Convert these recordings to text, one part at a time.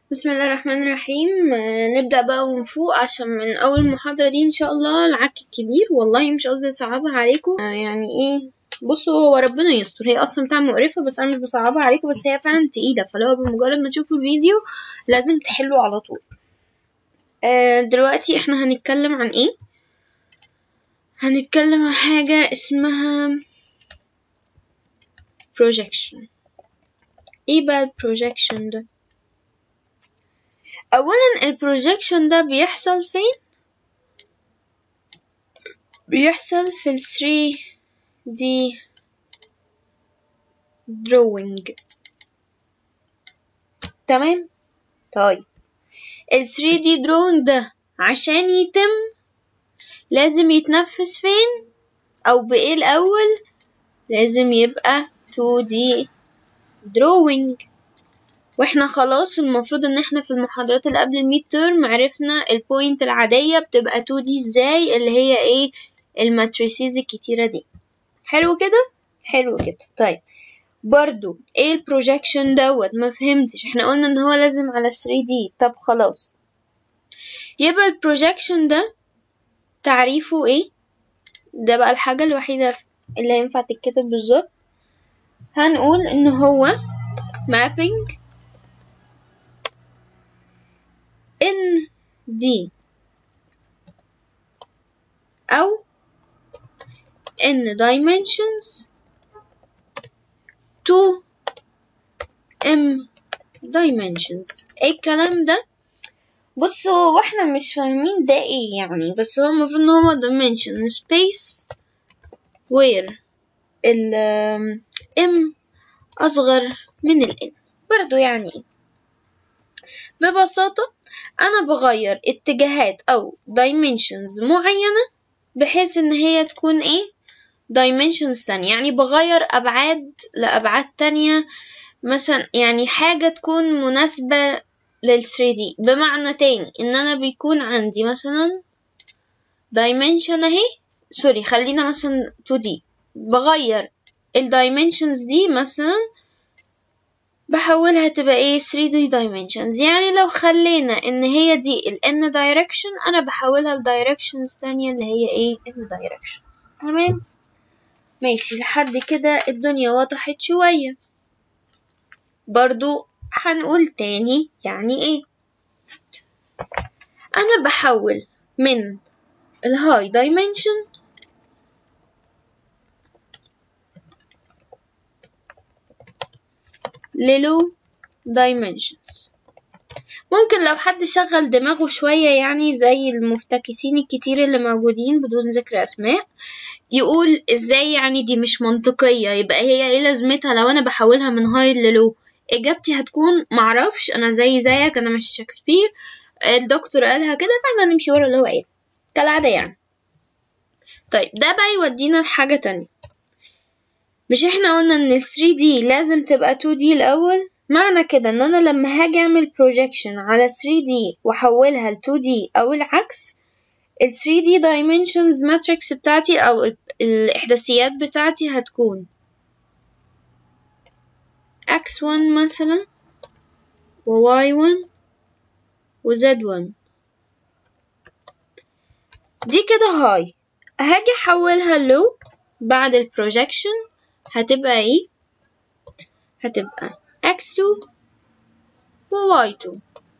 بسم الله الرحمن الرحيم آه، نبدأ بقى ونفوق عشان من أول محاضرة دي إن شاء الله العك الكبير والله مش قصدي أصعبها عليكم آه، يعني إيه بصوا هو ربنا يستر هي أصلا بتاع مقرفة بس أنا مش بصعبها عليكم بس هي فعلا تقيلة فلو بمجرد ما تشوفوا الفيديو لازم تحلوا على طول آه، دلوقتي احنا هنتكلم عن إيه هنتكلم عن حاجة اسمها projection ايه بقى البروجيكشن ده اولا البروجيكشن ده بيحصل فين بيحصل في ال 3D drawing تمام طيب ال 3D drawing ده عشان يتم لازم يتنفذ فين او بايه الاول لازم يبقى 2D drawing واحنا خلاص المفروض ان احنا في المحاضرات اللي قبل الميد تيرم عرفنا البوينت العادية بتبقى 2 دي ازاي اللي هي ايه الماتريسيز الكتيرة دي حلو كده حلو كده طيب برضو ايه البروجيكشن دوت ما فهمتش احنا قلنا ان هو لازم على 3 دي طب خلاص يبقى البروجيكشن ده تعريفه ايه ده بقى الحاجة الوحيدة اللي ينفع تتكتب بالظبط هنقول ان هو mapping ان دي أو n dimensions to m dimensions ايه الكلام ده بصوا واحنا مش فاهمين ده ايه يعني بس هو المفروض ان هو dimension space where ال m أصغر من ال n برضو يعني ايه ببساطة أنا بغير اتجاهات أو dimensions معينة بحيث إن هي تكون إيه dimensions تانية يعني بغير أبعاد لأبعاد تانية مثلا يعني حاجة تكون مناسبة لل 3D بمعنى تاني إن أنا بيكون عندي مثلا dimension أهي سوري خلينا مثلا 2D بغير ال dimensions دي مثلا بحولها تبقى ايه 3D dimensions يعني لو خلينا ان هي دي ال n direction انا بحولها ل directions تانية اللي هي ايه n direction تمام ماشي لحد كده الدنيا وضحت شوية برضو هنقول تاني يعني ايه انا بحول من الهاي dimension للو dimensions ممكن لو حد شغل دماغه شوية يعني زي المفتكسين الكتير اللي موجودين بدون ذكر أسماء يقول ازاي يعني دي مش منطقية يبقى هي ايه لازمتها لو أنا بحولها من هاي للو إجابتي هتكون معرفش أنا زي زيك أنا مش شكسبير الدكتور قالها كده فاحنا نمشي ورا اللي هو قاله كالعادة يعني طيب ده بقى يودينا لحاجة تانية مش احنا قلنا ان ال 3D لازم تبقى 2D الأول معنى كده ان انا لما هاجي اعمل projection على 3D واحولها ل 2D او العكس ال 3D dimensions matrix بتاعتي او الاحداثيات بتاعتي هتكون x1 مثلا و y1 و z1 دي كده هاي هاجي احولها لو بعد البروجيكشن هتبقى ايه هتبقى x2 و y2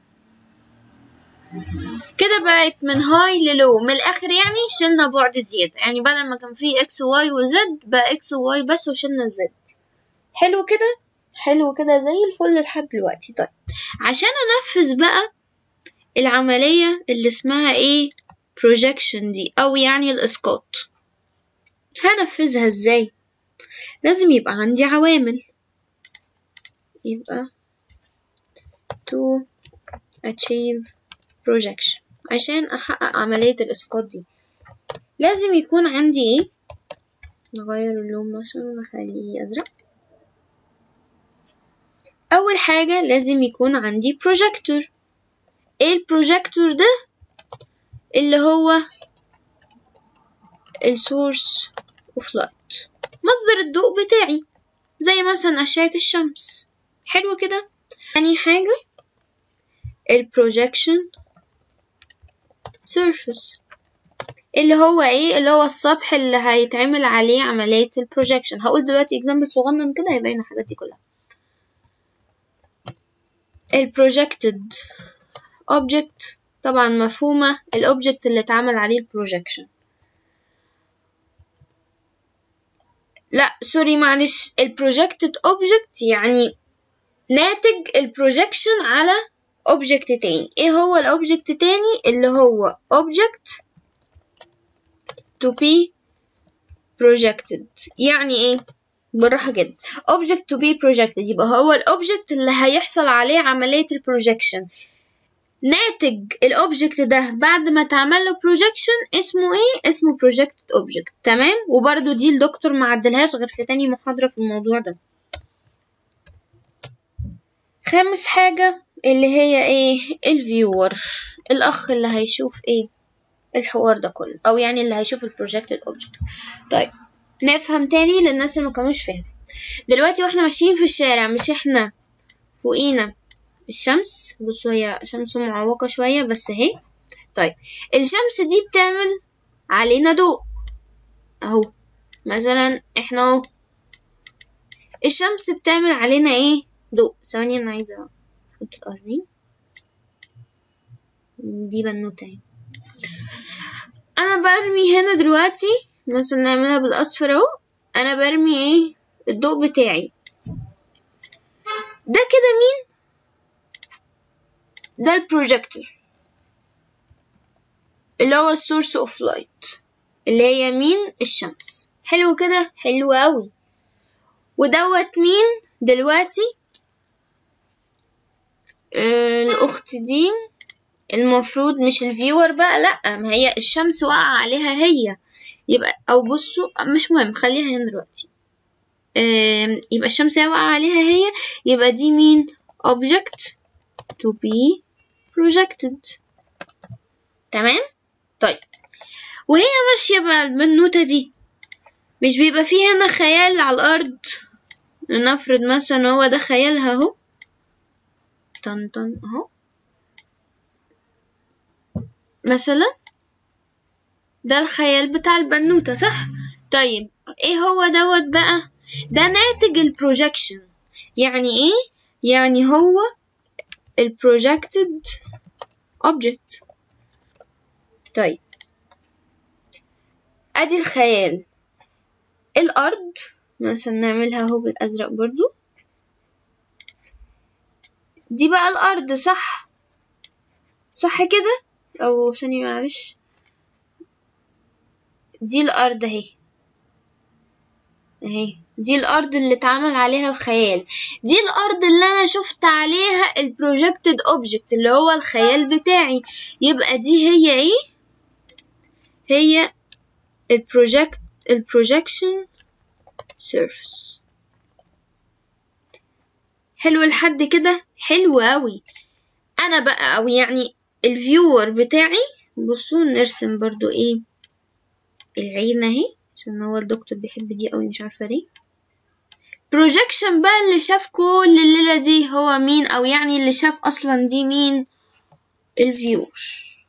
كده بقت من هاي للو من الاخر يعني شلنا بعد زيادة يعني بدل ما كان فيه x و y و z بقى x و y بس وشلنا z حلو كده حلو كده زي الفل لحد دلوقتي طيب عشان انفذ بقى العملية اللي اسمها ايه projection دي او يعني الاسقاط هنفذها ازاي لازم يبقى عندي عوامل يبقى to achieve projection عشان أحقق عملية الإسقاط دي لازم يكون عندي إيه نغير اللون مثلا نخليه أزرق أول حاجة لازم يكون عندي projector إيه البروجيكتور ده اللي هو السورس اوف لايت مصدر الضوء بتاعي زي مثلا أشعة الشمس حلو كده تاني حاجة البروجكشن surface اللي هو ايه اللي هو السطح اللي هيتعمل عليه عملية البروجكشن هقول دلوقتي اكزامبل صغنن كده هيبين الحاجات دي كلها البروجكتد object طبعا مفهومة الأوبجكت اللي اتعمل عليه البروجكشن لا سوري معلش البروجكتد اوبجكت يعني ناتج البروجكشن على اوبجكت تاني ايه هو الاوبجكت تاني اللي هو اوبجكت to be projected يعني ايه بالراحة كده object to be projected يبقى هو الاوبجكت اللي هيحصل عليه عملية البروجكشن ناتج الاوبجكت ده بعد ما اتعمل له بروجكشن اسمه ايه اسمه projected object تمام وبرده دي الدكتور ما عدلهاش غير في تاني محاضرة في الموضوع ده خامس حاجة اللي هي ايه الفيور الاخ اللي هيشوف ايه الحوار ده كله او يعني اللي هيشوف البروجكتد اوبجكت طيب نفهم تاني للناس اللي ما كانوش فاهم دلوقتي واحنا ماشيين في الشارع مش احنا فوقينا الشمس بصوا هي شمس معوقة شوية بس اهي طيب الشمس دي بتعمل علينا ضوء اهو مثلا احنا اهو الشمس بتعمل علينا ايه ضوء ثواني انا عايزة احط الارضين دي بنوتة اهي انا برمي هنا دلوقتي مثلا نعملها بالاصفر اهو انا برمي ايه الضوء بتاعي ده كده مين ده البروجيكتور اللي هو السورس اوف لايت اللي هي مين الشمس حلو كده حلو قوي ودوت مين دلوقتي آه الاخت دي المفروض مش الفيور بقى لا ما هي الشمس واقعة عليها هي يبقى او بصوا مش مهم خليها هنا دلوقتي آه يبقى الشمس هي واقعة عليها هي يبقى دي مين object to be projected تمام طيب وهي ماشية بقى البنوتة دي مش بيبقى فيه هنا خيال على الأرض لنفرض مثلا هو ده خيالها اهو طن طن اهو مثلا ده الخيال بتاع البنوتة صح طيب ايه هو دوت بقى ده ناتج البروجكشن يعني ايه يعني هو البروجكتد object طيب ادي الخيال الارض مثلا نعملها اهو بالازرق برضو دي بقى الارض صح صح كده او ثانية معلش دي الارض اهي اهي دي الارض اللي اتعمل عليها الخيال دي الارض اللي انا شفت عليها البروجكتد اوبجكت اللي هو الخيال بتاعي يبقى دي هي ايه هي البروجكت البروجكشن سيرفيس حلو لحد كده حلو قوي انا بقى او يعني الفيور بتاعي بصوا نرسم برضو ايه العين اهي عشان هو الدكتور بيحب دي قوي مش عارفه ليه بروجكشن بقى اللي شاف كل الليله دي هو مين او يعني اللي شاف اصلا دي مين الفيور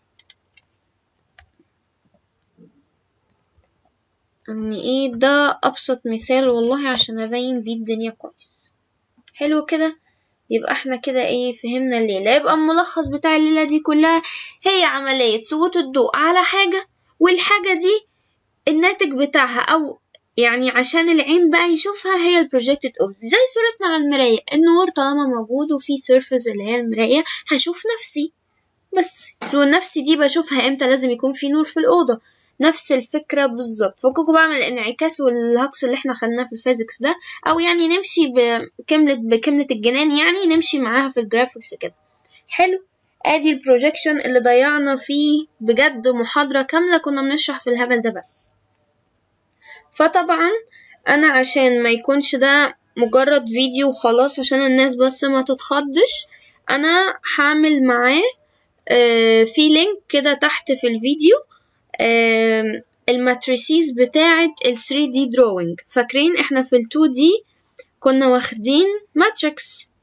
يعني ايه ده ابسط مثال والله عشان ابين بيه الدنيا كويس حلو كده يبقى احنا كده ايه فهمنا الليلة يبقى الملخص بتاع الليلة دي كلها هي عملية سقوط الضوء على حاجة والحاجة دي الناتج بتاعها او يعني عشان العين بقى يشوفها هي البروجكتد اوبجكت زي صورتنا على المراية النور طالما موجود وفي سيرفيس اللي هي المراية هشوف نفسي بس والنفس دي بشوفها امتى لازم يكون في نور في الأوضة نفس الفكرة بالظبط فككوا بقى من الانعكاس والهكس اللي احنا خدناه في الفيزيكس ده او يعني نمشي بكملة بكملة الجنان يعني نمشي معاها في الجرافيكس كده حلو ادي البروجيكشن اللي ضيعنا فيه بجد محاضرة كاملة كنا بنشرح في الهبل ده بس فطبعا انا عشان ما يكونش ده مجرد فيديو خلاص عشان الناس بس ما تتخضش انا هعمل معاه آه في لينك كده تحت في الفيديو الماتريسيز بتاعة ال 3D drawing فاكرين احنا في ال 2D كنا واخدين ماتريكس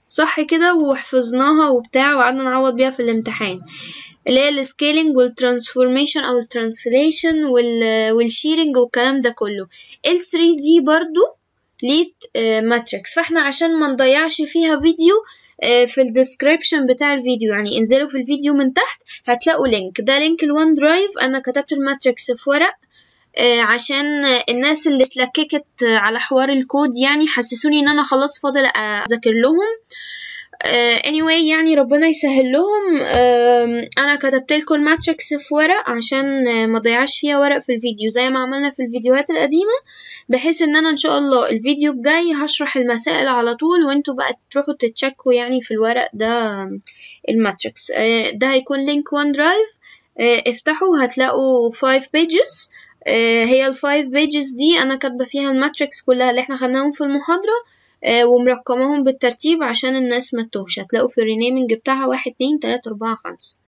صح كده وحفظناها وبتاع وقعدنا نعوض بيها في الامتحان اللي هي السكيلينج والترانسفورميشن او الترانسليشن والشيرنج والكلام ده كله ال 3 دي برضو ليد ماتريكس فاحنا عشان ما نضيعش فيها فيديو في الديسكريبشن بتاع الفيديو يعني انزلوا في الفيديو من تحت هتلاقوا لينك ده لينك الوان درايف انا كتبت الماتريكس في ورق عشان الناس اللي اتلككت على حوار الكود يعني حسسوني ان انا خلاص فاضل اذاكر لهم anyway يعني ربنا يسهل لهم انا كتبت لكم الماتريكس في ورق عشان ما ضيعش فيها ورق في الفيديو زي ما عملنا في الفيديوهات القديمة بحيث ان انا ان شاء الله الفيديو الجاي هشرح المسائل على طول وانتوا بقى تروحوا تتشكوا يعني في الورق ده الماتريكس ده هيكون لينك وان درايف افتحوا هتلاقوا 5 pages هي الفايف بيجز دي انا كاتبه فيها الماتريكس كلها اللي احنا خدناهم في المحاضره ومرقمهم بالترتيب عشان الناس ما تتوهش هتلاقوا في الرينيمنج بتاعها واحد اتنين تلاتة أربعة خمسة